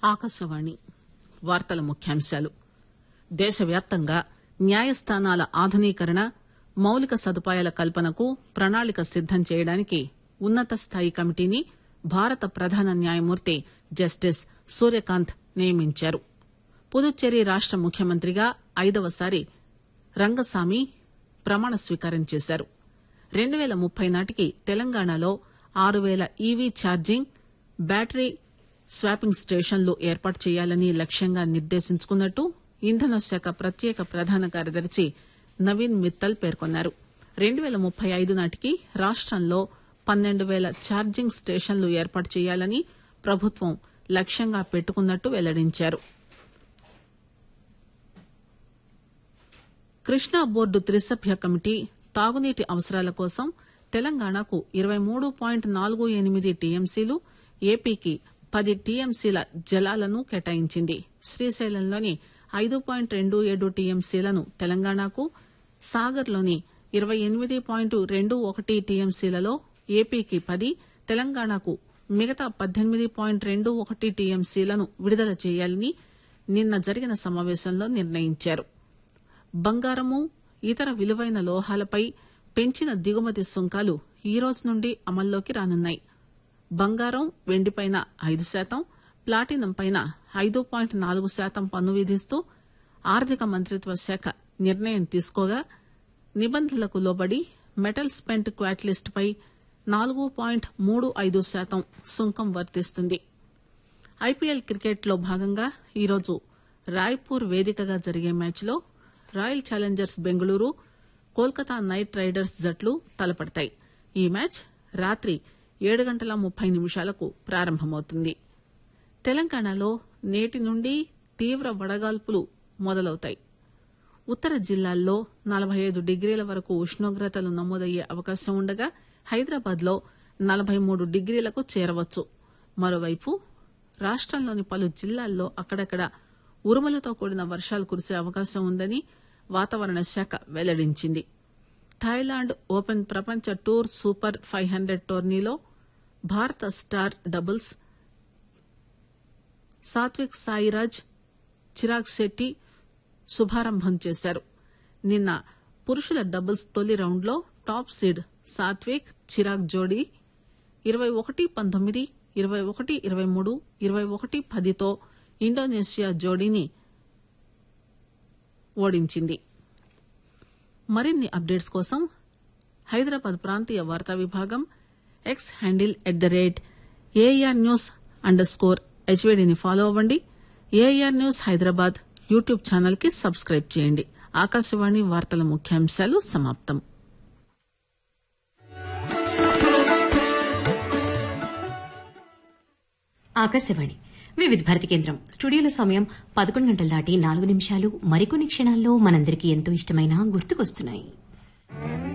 ఆకాశవాణి వార్తల ముఖ్యాంశాలు దేశవ్యాప్తంగా న్యాయస్థానాల ఆధునీకరణ మౌలిక సదుపాయాల కల్పనకు ప్రణాళిక సిద్దం చేయడానికి ఉన్నత స్థాయి కమిటీని భారత ప్రధాన న్యాయమూర్తి జస్టిస్ సూర్యకాంత్ నియమించారు పుదుచ్చేరి రాష్ట ముఖ్యమంత్రిగా ఐదవసారి రంగసామి ప్రమాణ స్వీకారం చేశారు రెండు పేల ముప్పై నాటికి తెలంగాణలో ఆరు పేల ఈవీ ఛార్జింగ్ బ్యాటరీ స్వాపింగ్ స్టేషన్లు ఏర్పాటు చేయాలని లక్ష్యంగా నిర్దేశించుకున్నట్టు ఇంధన శాఖ ప్రత్యేక ప్రధాన కార్యదర్శి నవీన్ మిత్తల్ పేర్కొన్నారు రెండు పేల ముప్పై ఐదు నాటికి రాష్టంలో పన్నెండు పేల ఛార్జింగ్ స్టేషన్లు ఏర్పాటు చేయాలని ప్రభుత్వం లక్ష్యంగా పెట్టుకున్నట్టు వెల్లడించారు కృష్ణా బోర్డు త్రిసభ్య కమిటీ తాగునీటి అవసరాల కోసం తెలంగాణకు ఇరవై మూడు పాయింట్ నాలుగు ఎనిమిది టీఎంసీలు ఏపీకి పది టీఎంసీల జలాలను కేటాయించింది శ్రీశైలంలోని ఐదు పాయింట్ రెండు ఏడు టీఎంసీలను తెలంగాణకు సాగర్లోని ఇరవై ఎనిమిది పాయింట్ రెండు ఒకటి టీఎంసీలలో ఏపీకి పది తెలంగాణకు మిగతా పద్దెనిమిది పాయింట్ రెండు ఒకటి టీఎంసీలను విడుదల చేయాలని నిన్న జరిగిన సమావేశంలో నిర్ణయించారు బంగారము ఇతర విలువైన లోహాలపై పెంచిన దిగుమతి సుంకాలు ఈ రోజు నుండి అమల్లోకి రానున్నాయి బంగారం వెండిపైన ఐదు శాతం ప్లాటినం పైన ఐదు పాయింట్ నాలుగు శాతం పన్ను విధిస్తూ ఆర్థిక మంత్రిత్వ శాఖ నిర్ణయం తీసుకోగా నిబంధనలకు లోబడి మెటల్ స్పెంట్ క్వాట్ పై నాలుగు పాయింట్ మూడు ఐదు శాతం సుంకం వర్తిస్తుంది ఐపీఎల్ క్రికెట్ లో భాగంగా ఈరోజు రాయ్పూర్ వేదికగా జరిగే మ్యాచ్లో royal challengers Bengaluru Kolkata knight riders జట్లు తలపడతాయి ఈ మ్యాచ్ రాత్రి ఏడు గంటల ముప్పై నిమిషాలకు ప్రారంభమవుతుంది తెలంగాణలో నేటి నుండి తీవ్ర వడగాల్పులు మొదలవుతాయి ఉత్తర జిల్లాల్లో నలభై ఐదు డిగ్రీల వరకు ఉష్ణోగ్రతలు నమోదయ్యే అవకాశం ఉండగా హైదరాబాద్ లో నలభై మూడు డిగ్రీలకు చేరవచ్చు మరోవైపు రాష్టంలోని పలు జిల్లాల్లో అక్కడక్కడ ఉరుములతో కూడిన వర్షాలు కురిసే అవకాశం ఉందని వాతావరణ శాఖ వెల్లడించింది థాయిలాండ్ ఓపెన్ ప్రపంచ టూర్ సూపర్ ఫైవ్ హండ్రెడ్ టోర్నీలో భారత స్టార్ డబుల్స్ సాత్విక్ సాయిరాజ్ చిరాగ్ శెట్టి శుభారంభం చేశారు నిన్న పురుషుల డబుల్స్ తొలి రౌండ్లో టాప్ సీడ్ సాత్విక్ చిరాగ్ జోడీ ఇరవై ఒకటి పంతొమ్మిది ఇరవై ఒకటి ఇరవై మూడు ఇరవై ఒకటి పదితో ఇండోనేషియా జోడీని ఓడించింది మరిన్ని అప్డేట్స్ కోసం హైదరాబాద్ ప్రాంతీయ వార్తా విభాగం X handle at the rate AR news under score హెచ్వేడిని ఫాలో అవ్వండి AR news Hyderabad YouTube channel కి సబ్స్క్రైబ్ చేయండి ఆకాశవాణి వార్తల ముఖ్యాంశాలు సమాప్తం ఆకాశవాణి వివిధ భారతి కేంద్రం స్టూడియోలో సమయం పదకొండు గంటల దాటి నాలుగు నిమిషాలు మరికొన్ని క్షణాల్లో మనందరికీ ఎంతో ఇష్టమైన గుర్తుకొస్తున్నాయి